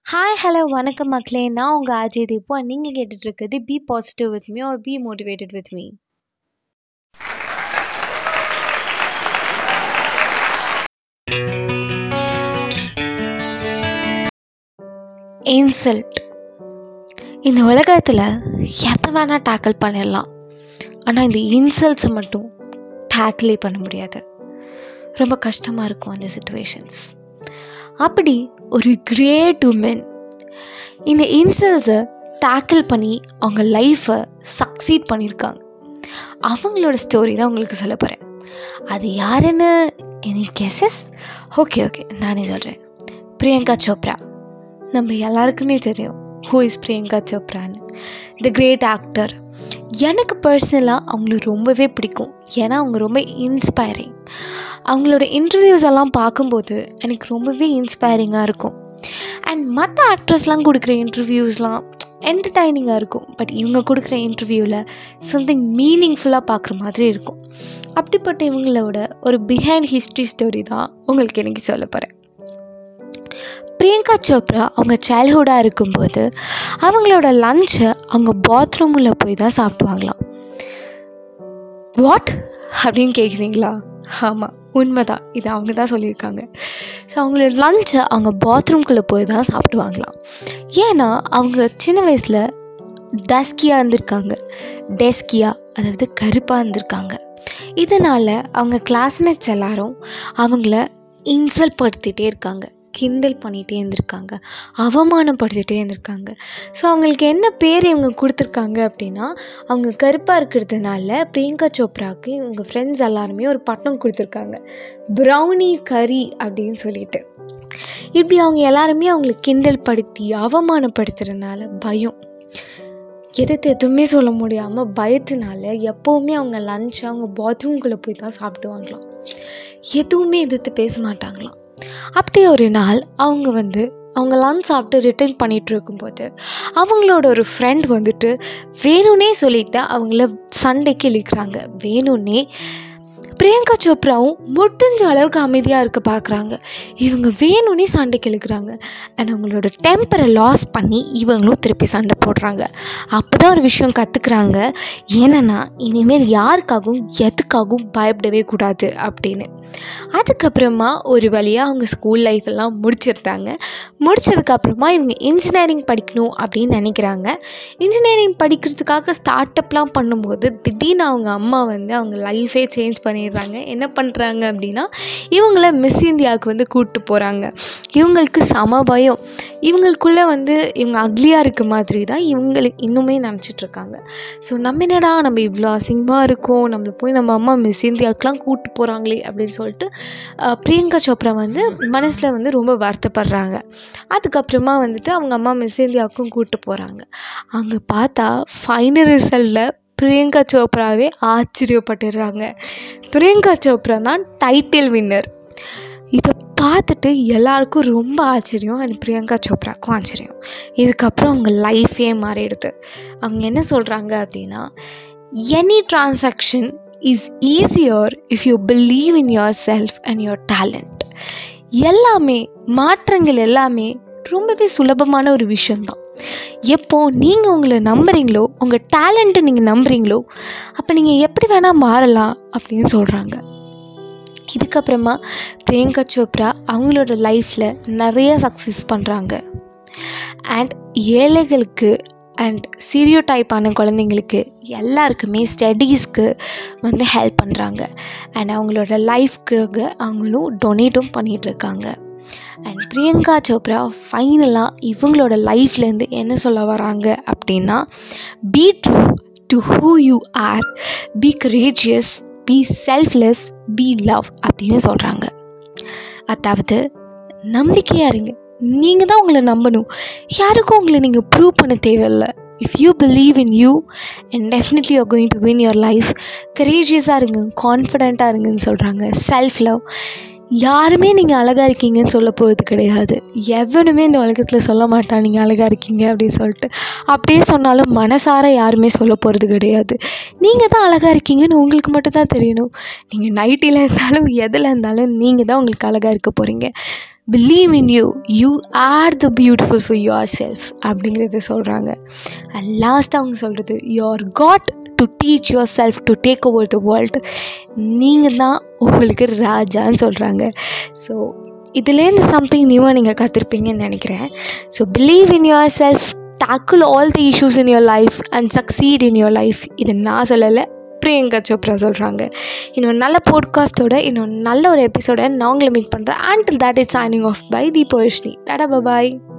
hi hello வணக்கம் மக்களே நான் உங்கள் அஜய் தீபு நீங்கள் கேட்டுட்ருக்குது be positive with me are be motivated with me insult இந்த உலகத்தில் எதை வேணால் டேக்கிள் பண்ணிடலாம் ஆனால் இந்த இன்சல்ட்ஸை மட்டும் டேக்கிளே பண்ண முடியாது ரொம்ப கஷ்டமாக இருக்கும் அந்த சுச்சுவேஷன்ஸ் அப்படி ஒரு கிரேட் உமன் இந்த இன்சல்ஸை டேக்கிள் பண்ணி அவங்க லைஃப்பை சக்சீட் பண்ணியிருக்காங்க அவங்களோட ஸ்டோரி தான் உங்களுக்கு சொல்ல போகிறேன் அது யாருன்னு எனி கெசஸ் ஓகே ஓகே நானே சொல்கிறேன் பிரியங்கா சோப்ரா நம்ம எல்லாருக்குமே தெரியும் ஹூ இஸ் பிரியங்கா சோப்ரான்னு த கிரேட் ஆக்டர் எனக்கு பர்சனலாக அவங்கள ரொம்பவே பிடிக்கும் ஏன்னா அவங்க ரொம்ப இன்ஸ்பைரிங் அவங்களோட இன்டர்வியூஸ் எல்லாம் பார்க்கும்போது எனக்கு ரொம்பவே இன்ஸ்பைரிங்காக இருக்கும் அண்ட் மற்ற ஆக்ட்ரஸ்லாம் கொடுக்குற இன்டர்வியூஸ்லாம் என்டர்டைனிங்காக இருக்கும் பட் இவங்க கொடுக்குற இன்டர்வியூவில் சம்திங் மீனிங்ஃபுல்லாக பார்க்குற மாதிரி இருக்கும் அப்படிப்பட்ட இவங்களோட ஒரு பிஹைண்ட் ஹிஸ்ட்ரி ஸ்டோரி தான் உங்களுக்கு எனக்கு சொல்ல போகிறேன் பிரியங்கா சோப்ரா அவங்க சைல்ட்ஹுட்டாக இருக்கும்போது அவங்களோட லஞ்சை அவங்க பாத்ரூமில் போய் தான் சாப்பிடுவாங்களாம் வாட் அப்படின்னு கேட்குறீங்களா ஆமாம் உண்மைதான் இது அவங்க தான் சொல்லியிருக்காங்க ஸோ அவங்களோட லஞ்சை அவங்க பாத்ரூம்குள்ளே போய் தான் சாப்பிடுவாங்களாம் ஏன்னா அவங்க சின்ன வயசில் டஸ்கியாக இருந்திருக்காங்க டெஸ்கியா அதாவது கருப்பாக இருந்திருக்காங்க இதனால் அவங்க கிளாஸ்மேட்ஸ் எல்லாரும் அவங்கள இன்சல்ட் படுத்திகிட்டே இருக்காங்க கிண்டல் பண்ணிகிட்டே இருந்திருக்காங்க அவமானப்படுத்திகிட்டே இருந்திருக்காங்க ஸோ அவங்களுக்கு என்ன பேர் இவங்க கொடுத்துருக்காங்க அப்படின்னா அவங்க கருப்பாக இருக்கிறதுனால பிரியங்கா சோப்ராவுக்கு இவங்க ஃப்ரெண்ட்ஸ் எல்லாருமே ஒரு பட்டம் கொடுத்துருக்காங்க ப்ரௌனி கறி அப்படின்னு சொல்லிட்டு இப்படி அவங்க எல்லாருமே அவங்கள கிண்டல் படுத்தி அவமானப்படுத்துறதுனால பயம் எதிர்த்து எதுவுமே சொல்ல முடியாமல் பயத்தினால எப்போவுமே அவங்க லஞ்ச் அவங்க பாத்ரூம்குள்ளே போய் தான் சாப்பிடுவாங்களாம் எதுவுமே எதிர்த்து பேச மாட்டாங்களாம் அப்படி ஒரு நாள் அவங்க வந்து அவங்க லஞ்ச் சாப்பிட்டு ரிட்டர்ன் பண்ணிகிட்டு இருக்கும்போது அவங்களோட ஒரு ஃப்ரெண்ட் வந்துட்டு வேணும்னே சொல்லிட்டு அவங்கள சண்டைக்கு இழுக்கிறாங்க வேணும்னே பிரியங்கா சோப்ராவும் முடிஞ்ச அளவுக்கு அமைதியாக இருக்க பார்க்குறாங்க இவங்க வேணும்னே சண்டைக்கு இழுக்கிறாங்க அண்ட் அவங்களோட டெம்பரை லாஸ் பண்ணி இவங்களும் திருப்பி சண்டை போடுறாங்க அப்போ தான் ஒரு விஷயம் கற்றுக்குறாங்க என்னென்னா இனிமேல் யாருக்காகவும் எதுக்காகவும் பயப்படவே கூடாது அப்படின்னு அதுக்கப்புறமா ஒரு வழியாக அவங்க ஸ்கூல் லைஃப் எல்லாம் முடிச்சிருந்தாங்க முடிச்சதுக்கப்புறமா இவங்க இன்ஜினியரிங் படிக்கணும் அப்படின்னு நினைக்கிறாங்க இன்ஜினியரிங் படிக்கிறதுக்காக ஸ்டார்ட் அப்லாம் பண்ணும்போது திடீர்னு அவங்க அம்மா வந்து அவங்க லைஃபே சேஞ்ச் பண்ணிடுறாங்க என்ன பண்ணுறாங்க அப்படின்னா இவங்கள மிஸ் இந்தியாவுக்கு வந்து கூப்பிட்டு போகிறாங்க இவங்களுக்கு சம பயம் இவங்களுக்குள்ளே வந்து இவங்க அக்லியாக இருக்க மாதிரி தான் இவங்களுக்கு இன்னுமே நினச்சிட்ருக்காங்க ஸோ நம்ம என்னடா நம்ம இவ்வளோ அசிங்கமாக இருக்கோம் நம்மளை போய் நம்ம அம்மா மிஸ் இந்தியாவுக்குலாம் கூப்பிட்டு போகிறாங்களே அப்படின்னு சொல்லிட்டு பிரியங்கா சோப்ரா வந்து மனசில் வந்து ரொம்ப வருத்தப்படுறாங்க அதுக்கப்புறமா வந்துட்டு அவங்க அம்மா மிஸ் இந்தியாவுக்கும் கூப்பிட்டு போகிறாங்க அங்கே பார்த்தா ஃபைனல் ரிசல்ட்டில் பிரியங்கா சோப்ராவே ஆச்சரியப்பட்டுடுறாங்க பிரியங்கா சோப்ரா தான் டைட்டில் வின்னர் இதை பார்த்துட்டு எல்லாருக்கும் ரொம்ப ஆச்சரியம் அண்ட் பிரியங்கா சோப்ராக்கும் ஆச்சரியம் இதுக்கப்புறம் அவங்க லைஃபே மாறிடுது அவங்க என்ன சொல்கிறாங்க அப்படின்னா any transaction is easier if you believe in yourself and your talent எல்லாமே மாற்றங்கள் எல்லாமே ரொம்பவே சுலபமான ஒரு விஷயந்தான் எப்போ நீங்கள் உங்களை நம்புகிறீங்களோ உங்கள் டேலண்ட்டை நீங்கள் நம்புகிறீங்களோ அப்போ நீங்கள் எப்படி வேணால் மாறலாம் அப்படின்னு சொல்கிறாங்க இதுக்கப்புறமா பிரியங்கா சோப்ரா அவங்களோட லைஃப்பில் நிறைய சக்ஸஸ் பண்ணுறாங்க அண்ட் ஏழைகளுக்கு அண்ட் சீரியோ டைப்பான குழந்தைங்களுக்கு எல்லாருக்குமே ஸ்டடீஸ்க்கு வந்து ஹெல்ப் பண்ணுறாங்க அண்ட் அவங்களோட லைஃப்க்கு அவங்களும் டொனேட்டும் பண்ணிகிட்ருக்காங்க அண்ட் பிரியங்கா சோப்ரா ஃபைனலாக இவங்களோட லைஃப்லேருந்து என்ன சொல்ல வராங்க அப்படின்னா be true to who you are be courageous be selfless be love அப்படின்னு சொல்கிறாங்க அதாவது நம்பிக்கையாக இருங்க நீங்கள் தான் உங்களை நம்பணும் யாருக்கும் உங்களை நீங்கள் ப்ரூவ் பண்ண தேவையில்லை if you believe in you and definitely you going to win your life கரேஜியஸாக இருங்க கான்ஃபிடெண்ட்டாக இருங்கன்னு சொல்கிறாங்க செல்ஃப் லவ் யாருமே நீங்கள் அழகாக இருக்கீங்கன்னு சொல்ல போகிறது கிடையாது எவனுமே இந்த உலகத்தில் சொல்ல மாட்டான் நீங்கள் அழகாக இருக்கீங்க அப்படின்னு சொல்லிட்டு அப்படியே சொன்னாலும் மனசார யாருமே சொல்ல போகிறது கிடையாது நீங்கள் தான் அழகாக இருக்கீங்கன்னு உங்களுக்கு மட்டும் தான் தெரியணும் நீங்கள் நைட்டியில் இருந்தாலும் எதில் இருந்தாலும் நீங்கள் தான் உங்களுக்கு அழகாக இருக்க போகிறீங்க believe in you you are the beautiful for yourself அப்படிங்கிறத சொல்கிறாங்க அண்ட் லாஸ்ட் அவங்க சொல்கிறது your got to teach yourself to take over the world நீங்கள் தான் உங்களுக்கு ராஜான்னு சொல்கிறாங்க ஸோ இதுலேருந்து சம்திங் நியூவாக நீங்கள் கற்றுருப்பீங்கன்னு நினைக்கிறேன் so believe in yourself tackle all the issues in your life and succeed in your life இது நான் சொல்லலை பிரியங்கா சோப்ரா சொல்கிறாங்க இன்னொரு நல்ல போட்காஸ்ட்டோட இன்னொரு நல்ல ஒரு எபிசோட நான் உங்களை மீட் பண்ணுறேன் until that is signing off by the போயஷ்னி டாடா பபாய்